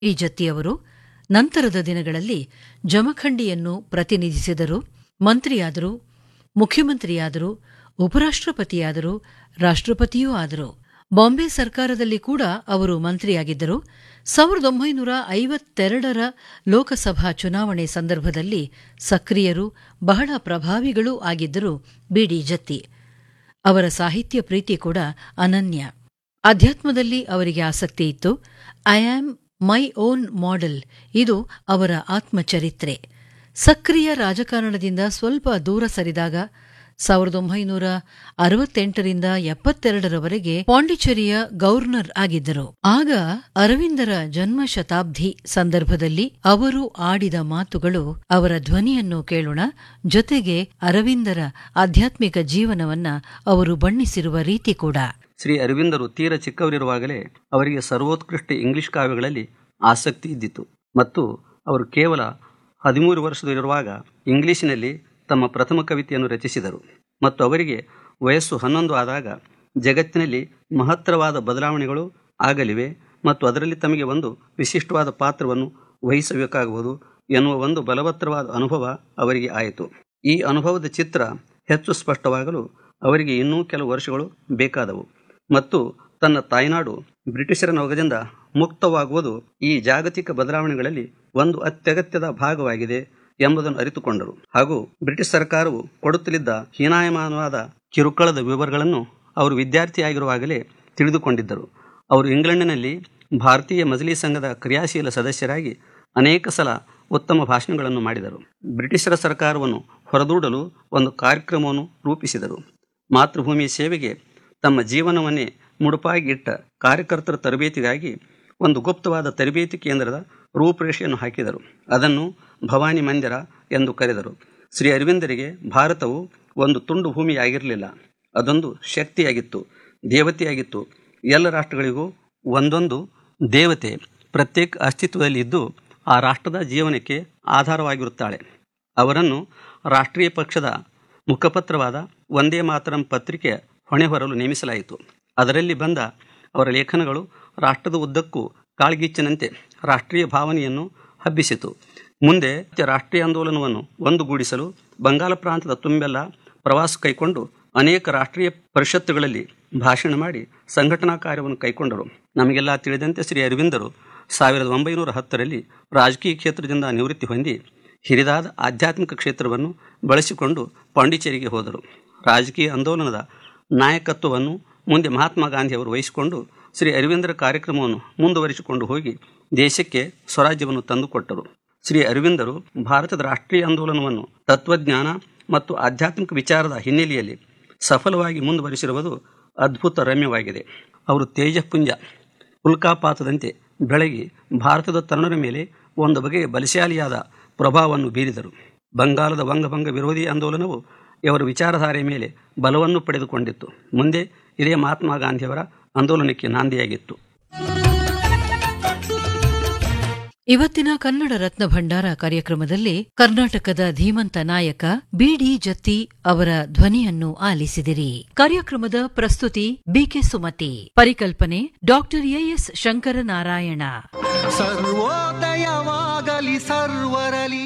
ಈ ಜತ್ತಿಯವರು ನಂತರದ ದಿನಗಳಲ್ಲಿ ಜಮಖಂಡಿಯನ್ನು ಪ್ರತಿನಿಧಿಸಿದರು ಮಂತ್ರಿಯಾದರು ಮುಖ್ಯಮಂತ್ರಿಯಾದರು ಉಪರಾಷ್ಟ್ರಪತಿಯಾದರು ರಾಷ್ಟ್ರಪತಿಯೂ ಆದರು ಬಾಂಬೆ ಸರ್ಕಾರದಲ್ಲಿ ಕೂಡ ಅವರು ಮಂತ್ರಿಯಾಗಿದ್ದರು ಸಾವಿರದ ಒಂಬೈನೂರ ಐವತ್ತೆರಡರ ಲೋಕಸಭಾ ಚುನಾವಣೆ ಸಂದರ್ಭದಲ್ಲಿ ಸಕ್ರಿಯರು ಬಹಳ ಪ್ರಭಾವಿಗಳೂ ಆಗಿದ್ದರು ಬಿಡಿ ಜತ್ತಿ ಅವರ ಸಾಹಿತ್ಯ ಪ್ರೀತಿ ಕೂಡ ಅನನ್ಯ ಅಧ್ಯಾತ್ಮದಲ್ಲಿ ಅವರಿಗೆ ಆಸಕ್ತಿ ಇತ್ತು I am my own model ಇದು ಅವರ ಆತ್ಮಚರಿತ್ರೆ ಸಕ್ರಿಯ ರಾಜಕಾರಣದಿಂದ ಸ್ವಲ್ಪ ದೂರ ಸರಿದಾಗ ಸಾವಿರದ ಒಂಬೈನೂರ ಅರವತ್ತೆಂಟರಿಂದ ಎಪ್ಪತ್ತೆರಡರವರೆಗೆ ಪಾಂಡಿಚೇರಿಯ ಗವರ್ನರ್ ಆಗಿದ್ದರು ಆಗ ಅರವಿಂದರ ಜನ್ಮ ಶತಾಬ್ದಿ ಸಂದರ್ಭದಲ್ಲಿ ಅವರು ಆಡಿದ ಮಾತುಗಳು ಅವರ ಧ್ವನಿಯನ್ನು ಕೇಳೋಣ ಜೊತೆಗೆ ಅರವಿಂದರ ಆಧ್ಯಾತ್ಮಿಕ ಜೀವನವನ್ನ ಅವರು ಬಣ್ಣಿಸಿರುವ ರೀತಿ ಕೂಡ ಶ್ರೀ ಅರವಿಂದರು ತೀರ ಚಿಕ್ಕವರಿರುವಾಗಲೇ ಅವರಿಗೆ ಸರ್ವೋತ್ಕೃಷ್ಟ ಇಂಗ್ಲಿಷ್ ಕಾವ್ಯಗಳಲ್ಲಿ ಆಸಕ್ತಿ ಇದ್ದಿತು ಮತ್ತು ಅವರು ಕೇವಲ ಹದಿಮೂರು ವರ್ಷದಲ್ಲಿರುವಾಗ ಇಂಗ್ಲಿಷಿನಲ್ಲಿ ತಮ್ಮ ಪ್ರಥಮ ಕವಿತೆಯನ್ನು ರಚಿಸಿದರು ಮತ್ತು ಅವರಿಗೆ ವಯಸ್ಸು ಹನ್ನೊಂದು ಆದಾಗ ಜಗತ್ತಿನಲ್ಲಿ ಮಹತ್ತರವಾದ ಬದಲಾವಣೆಗಳು ಆಗಲಿವೆ ಮತ್ತು ಅದರಲ್ಲಿ ತಮಗೆ ಒಂದು ವಿಶಿಷ್ಟವಾದ ಪಾತ್ರವನ್ನು ವಹಿಸಬೇಕಾಗುವುದು ಎನ್ನುವ ಒಂದು ಬಲವತ್ತರವಾದ ಅನುಭವ ಅವರಿಗೆ ಆಯಿತು ಈ ಅನುಭವದ ಚಿತ್ರ ಹೆಚ್ಚು ಸ್ಪಷ್ಟವಾಗಲು ಅವರಿಗೆ ಇನ್ನೂ ಕೆಲವು ವರ್ಷಗಳು ಬೇಕಾದವು ಮತ್ತು ತನ್ನ ತಾಯ್ನಾಡು ಬ್ರಿಟಿಷರ ನೊಗದಿಂದ ಮುಕ್ತವಾಗುವುದು ಈ ಜಾಗತಿಕ ಬದಲಾವಣೆಗಳಲ್ಲಿ ಒಂದು ಅತ್ಯಗತ್ಯದ ಭಾಗವಾಗಿದೆ ಎಂಬುದನ್ನು ಅರಿತುಕೊಂಡರು ಹಾಗೂ ಬ್ರಿಟಿಷ್ ಸರ್ಕಾರವು ಕೊಡುತ್ತಲಿದ್ದ ಹೀನಾಯಮಾನವಾದ ಕಿರುಕುಳದ ವಿವರಗಳನ್ನು ಅವರು ವಿದ್ಯಾರ್ಥಿಯಾಗಿರುವಾಗಲೇ ತಿಳಿದುಕೊಂಡಿದ್ದರು ಅವರು ಇಂಗ್ಲೆಂಡಿನಲ್ಲಿ ಭಾರತೀಯ ಮಜಲಿ ಸಂಘದ ಕ್ರಿಯಾಶೀಲ ಸದಸ್ಯರಾಗಿ ಅನೇಕ ಸಲ ಉತ್ತಮ ಭಾಷಣಗಳನ್ನು ಮಾಡಿದರು ಬ್ರಿಟಿಷರ ಸರ್ಕಾರವನ್ನು ಹೊರದೂಡಲು ಒಂದು ಕಾರ್ಯಕ್ರಮವನ್ನು ರೂಪಿಸಿದರು ಮಾತೃಭೂಮಿ ಸೇವೆಗೆ ತಮ್ಮ ಜೀವನವನ್ನೇ ಮುಡುಪಾಗಿ ಇಟ್ಟ ಕಾರ್ಯಕರ್ತರ ತರಬೇತಿಗಾಗಿ ಒಂದು ಗುಪ್ತವಾದ ತರಬೇತಿ ಕೇಂದ್ರದ ರೂಪುರೇಷೆಯನ್ನು ಹಾಕಿದರು ಅದನ್ನು ಭವಾನಿ ಮಂದಿರ ಎಂದು ಕರೆದರು ಶ್ರೀ ಅರವಿಂದರಿಗೆ ಭಾರತವು ಒಂದು ತುಂಡು ಭೂಮಿಯಾಗಿರಲಿಲ್ಲ ಅದೊಂದು ಶಕ್ತಿಯಾಗಿತ್ತು ದೇವತೆಯಾಗಿತ್ತು ಎಲ್ಲ ರಾಷ್ಟ್ರಗಳಿಗೂ ಒಂದೊಂದು ದೇವತೆ ಪ್ರತ್ಯೇಕ ಅಸ್ತಿತ್ವದಲ್ಲಿ ಇದ್ದು ಆ ರಾಷ್ಟ್ರದ ಜೀವನಕ್ಕೆ ಆಧಾರವಾಗಿರುತ್ತಾಳೆ ಅವರನ್ನು ರಾಷ್ಟ್ರೀಯ ಪಕ್ಷದ ಮುಖಪತ್ರವಾದ ಒಂದೇ ಮಾತರಂ ಪತ್ರಿಕೆ ಹೊಣೆ ಹೊರಲು ನೇಮಿಸಲಾಯಿತು ಅದರಲ್ಲಿ ಬಂದ ಅವರ ಲೇಖನಗಳು ರಾಷ್ಟ್ರದ ಉದ್ದಕ್ಕೂ ಕಾಳ್ಗಿಚ್ಚಿನಂತೆ ರಾಷ್ಟ್ರೀಯ ಭಾವನೆಯನ್ನು ಹಬ್ಬಿಸಿತು ಮುಂದೆ ರಾಷ್ಟ್ರೀಯ ಆಂದೋಲನವನ್ನು ಒಂದುಗೂಡಿಸಲು ಬಂಗಾಳ ಪ್ರಾಂತದ ತುಂಬೆಲ್ಲ ಪ್ರವಾಸ ಕೈಕೊಂಡು ಅನೇಕ ರಾಷ್ಟ್ರೀಯ ಪರಿಷತ್ತುಗಳಲ್ಲಿ ಭಾಷಣ ಮಾಡಿ ಸಂಘಟನಾ ಕಾರ್ಯವನ್ನು ಕೈಗೊಂಡರು ನಮಗೆಲ್ಲ ತಿಳಿದಂತೆ ಶ್ರೀ ಅರವಿಂದರು ಸಾವಿರದ ಒಂಬೈನೂರ ಹತ್ತರಲ್ಲಿ ರಾಜಕೀಯ ಕ್ಷೇತ್ರದಿಂದ ನಿವೃತ್ತಿ ಹೊಂದಿ ಹಿರಿದಾದ ಆಧ್ಯಾತ್ಮಿಕ ಕ್ಷೇತ್ರವನ್ನು ಬಳಸಿಕೊಂಡು ಪಾಂಡಿಚೇರಿಗೆ ಹೋದರು ರಾಜಕೀಯ ಆಂದೋಲನದ ನಾಯಕತ್ವವನ್ನು ಮುಂದೆ ಮಹಾತ್ಮ ಗಾಂಧಿಯವರು ವಹಿಸಿಕೊಂಡು ಶ್ರೀ ಅರವಿಂದರ ಕಾರ್ಯಕ್ರಮವನ್ನು ಮುಂದುವರಿಸಿಕೊಂಡು ಹೋಗಿ ದೇಶಕ್ಕೆ ಸ್ವರಾಜ್ಯವನ್ನು ತಂದುಕೊಟ್ಟರು ಶ್ರೀ ಅರವಿಂದರು ಭಾರತದ ರಾಷ್ಟ್ರೀಯ ಆಂದೋಲನವನ್ನು ತತ್ವಜ್ಞಾನ ಮತ್ತು ಆಧ್ಯಾತ್ಮಿಕ ವಿಚಾರದ ಹಿನ್ನೆಲೆಯಲ್ಲಿ ಸಫಲವಾಗಿ ಮುಂದುವರಿಸಿರುವುದು ಅದ್ಭುತ ರಮ್ಯವಾಗಿದೆ ಅವರು ತೇಜಪುಂಜ ಉಲ್ಕಾಪಾತದಂತೆ ಬೆಳಗಿ ಭಾರತದ ತರುಣರ ಮೇಲೆ ಒಂದು ಬಗೆಯ ಬಲಶಾಲಿಯಾದ ಪ್ರಭಾವವನ್ನು ಬೀರಿದರು ಬಂಗಾಳದ ವಂಗಭಂಗ ವಿರೋಧಿ ಆಂದೋಲನವು ಇವರ ವಿಚಾರಧಾರೆಯ ಮೇಲೆ ಬಲವನ್ನು ಪಡೆದುಕೊಂಡಿತ್ತು ಮುಂದೆ ಇದೇ ಮಹಾತ್ಮ ಗಾಂಧಿಯವರ ಆಂದೋಲನಕ್ಕೆ ನಾಂದಿಯಾಗಿತ್ತು ಇವತ್ತಿನ ಕನ್ನಡ ರತ್ನ ಭಂಡಾರ ಕಾರ್ಯಕ್ರಮದಲ್ಲಿ ಕರ್ನಾಟಕದ ಧೀಮಂತ ನಾಯಕ ಬಿಡಿ ಜತ್ತಿ ಅವರ ಧ್ವನಿಯನ್ನು ಆಲಿಸಿದಿರಿ ಕಾರ್ಯಕ್ರಮದ ಪ್ರಸ್ತುತಿ ಬಿಕೆ ಸುಮತಿ ಪರಿಕಲ್ಪನೆ ಡಾಕ್ಟರ್ ಎಎಸ್ ಶಂಕರನಾರಾಯಣ ಸರ್ವೋದಯವಾಗಲಿ ಸರ್ವರಲಿ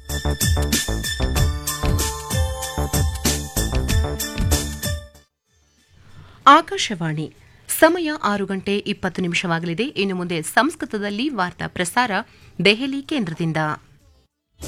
ಆಕಾಶವಾಣಿ ಸಮಯ ಆರು ಗಂಟೆ ಇಪ್ಪತ್ತು ನಿಮಿಷವಾಗಲಿದೆ ಇನ್ನು ಮುಂದೆ ಸಂಸ್ಕೃತದಲ್ಲಿ ವಾರ್ತಾ ಪ್ರಸಾರ ದೆಹಲಿ ಕೇಂದ್ರದಿಂದ